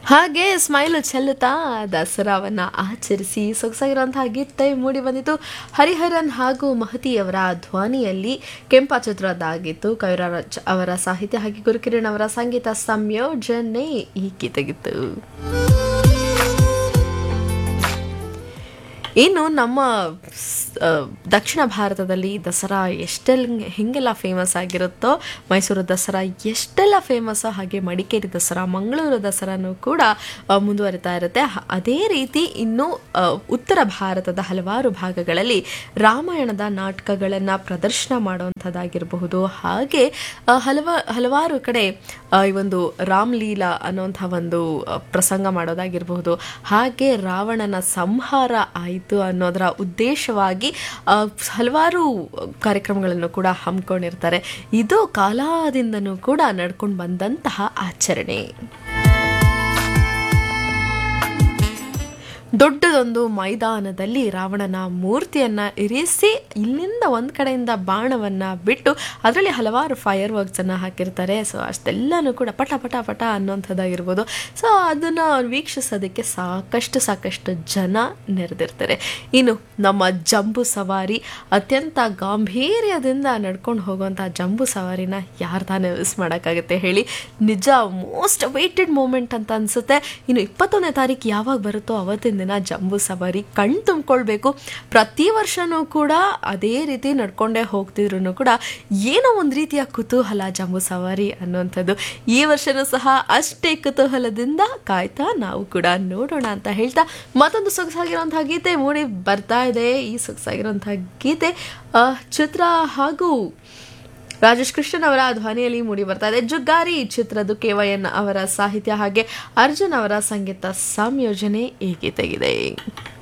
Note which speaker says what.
Speaker 1: ಹಾಗೆ ಸ್ಮೈಲು ಚೆಲ್ಲುತ್ತಾ ದಸರಾವನ್ನ ಆಚರಿಸಿ ಸೊಗಸಾಗಿರುವಂತಹ ಗೀತೆ ಮೂಡಿ ಬಂದಿತ್ತು ಹರಿಹರನ್ ಹಾಗೂ ಮಹತಿಯವರ ಧ್ವನಿಯಲ್ಲಿ ಕೆಂಪ ಚಿತ್ರದ್ದಾಗಿತ್ತು ಕವಿರಾಜ್ ಅವರ ಸಾಹಿತ್ಯ ಹಾಗೆ ಗುರುಕಿರಣ್ ಅವರ ಸಂಗೀತ ಸಂಯೋಜನೆ ಈ ಗೀತೆಗಿತ್ತು ಇನ್ನು ನಮ್ಮ ಸ್- ಆ, ದಕ್ಷಿಣ ಭಾರತದಲ್ಲಿ ದಸರಾ ಎಷ್ಟೆಲ್ಲ ಹೆಂಗೆಲ್ಲ ಫೇಮಸ್ ಆಗಿರುತ್ತೋ ಮೈಸೂರು ದಸರಾ ಎಷ್ಟೆಲ್ಲ ಫೇಮಸ್ ಹಾಗೆ ಮಡಿಕೇರಿ ದಸರಾ ಮಂಗಳೂರು ದಸರಾನೂ ಕೂಡ ಆ, ಮುಂದುವರಿತಾ ಇರುತ್ತೆ ಹ- ಅದೇ ರೀತಿ ಇನ್ನು ಆ, ಉತ್ತರ ಭಾರತದ ಹಲವಾರು ಭಾಗಗಳಲ್ಲಿ ರಾಮಾಯಣದ ನಾಟಕಗಳನ್ನು ಪ್ರದರ್ಶನ ಮಾಡುವಂಥದ್ದಾಗಿರಬಹುದು ಹಾಗೆ ಆ, ಹಲವ ಹಲವಾರು ಕಡೆ ಆ, ಈ ಒಂದು ರಾಮ್ಲೀಲಾ ಅನ್ನುವಂಥ ಒಂದು ಆ, ಪ್ರಸಂಗ ಮಾಡೋದಾಗಿರಬಹುದು ಹಾಗೆ ರಾವಣನ ಸಂಹಾರ ಆಯಿತು ಅನ್ನೋದರ ಉದ್ದೇಶವಾಗಿ ಆ, ಹಲವಾರು ಕಾರ್ಯಕ್ರಮಗಳನ್ನು ಕೂಡ ಹಮ್ಮಿಕೊಂಡಿರ್ತಾರೆ ಇದು ಕಾಲಾದಿಂದನೂ ಕೂಡ ನಡ್ಕೊಂಡು ಬಂದಂತಹ ಆಚರಣೆ ದೊಡ್ಡದೊಂದು ಮೈದಾನದಲ್ಲಿ ರಾವಣನ ಮೂರ್ತಿಯನ್ನ ಇರಿಸಿ ಇಲ್ಲಿಂದ ಒಂದ್ ಕಡೆಯಿಂದ ಬಾಣವನ್ನ ಬಿಟ್ಟು ಅದರಲ್ಲಿ ಹಲವಾರು ಫೈರ್ ವರ್ಕ್ಸ್ ಅನ್ನ ಹಾಕಿರ್ತಾರೆ ಸೊ ಅಷ್ಟೆಲ್ಲನೂ ಕೂಡ ಪಟ ಪಟ ಪಟ ಅನ್ನುವಂಥದ್ದಾಗಿರ್ಬೋದು ಸೊ ಅದನ್ನ ವೀಕ್ಷಿಸೋದಕ್ಕೆ ಸಾಕಷ್ಟು ಸಾಕಷ್ಟು ಜನ ನೆರೆದಿರ್ತಾರೆ ಇನ್ನು ನಮ್ಮ ಜಂಬೂ ಸವಾರಿ ಅತ್ಯಂತ ಗಾಂಭೀರ್ಯದಿಂದ ನಡ್ಕೊಂಡು ಹೋಗುವಂಥ ಜಂಬೂ ಸವಾರಿನ ಯಾರು ತಾನೇ ಮಿಸ್ ಮಾಡೋಕ್ಕಾಗುತ್ತೆ ಹೇಳಿ ನಿಜ ಮೋಸ್ಟ್ ವೇಟೆಡ್ ಮೂಮೆಂಟ್ ಅಂತ ಅನ್ಸುತ್ತೆ ಇನ್ನು ಇಪ್ಪತ್ತೊಂದನೇ ತಾರೀಕು ಯಾವಾಗ ಬರುತ್ತೋ ಅವತ್ತಿನ ದಿನ ಜಂಬೂ ಸವಾರಿ ಕಣ್ ತುಂಬಿಕೊಳ್ಬೇಕು ಪ್ರತಿ ವರ್ಷನೂ ಕೂಡ ಅದೇ ರೀತಿ ನಡ್ಕೊಂಡೇ ಹೋಗ್ತಿದ್ರು ಕೂಡ ಏನೋ ಒಂದು ರೀತಿಯ ಕುತೂಹಲ ಜಂಬೂ ಸವಾರಿ ಅನ್ನುವಂಥದ್ದು ಈ ವರ್ಷನೂ ಸಹ ಅಷ್ಟೇ ಕುತೂಹಲದಿಂದ ಕಾಯ್ತಾ ನಾವು ಕೂಡ ನೋಡೋಣ ಅಂತ ಹೇಳ್ತಾ ಮತ್ತೊಂದು ಸೊಗಸಾಗಿರುವಂತಹ ಗೀತೆ ಮೂಡಿ ಬರ್ತಾ ಇದೆ ಈ ಸೊಗಸಾಗಿರುವಂತಹ ಗೀತೆ ಆ, ಚಿತ್ರ ಹಾಗೂ ರಾಜೇಶ್ ಕೃಷ್ಣನ್ ಅವರ ಧ್ವನಿಯಲ್ಲಿ ಮೂಡಿ ಬರ್ತಾ ಇದೆ ಜುಗ್ಗಾರಿ ಚಿತ್ರದ್ದು ಕೆ ವೈ ಎನ್ ಅವರ ಸಾಹಿತ್ಯ ಹಾಗೆ ಅರ್ಜುನ್ ಅವರ ಸಂಗೀತ ಸಂಯೋಜನೆ ಈ ಗೀತೆಗಿದೆ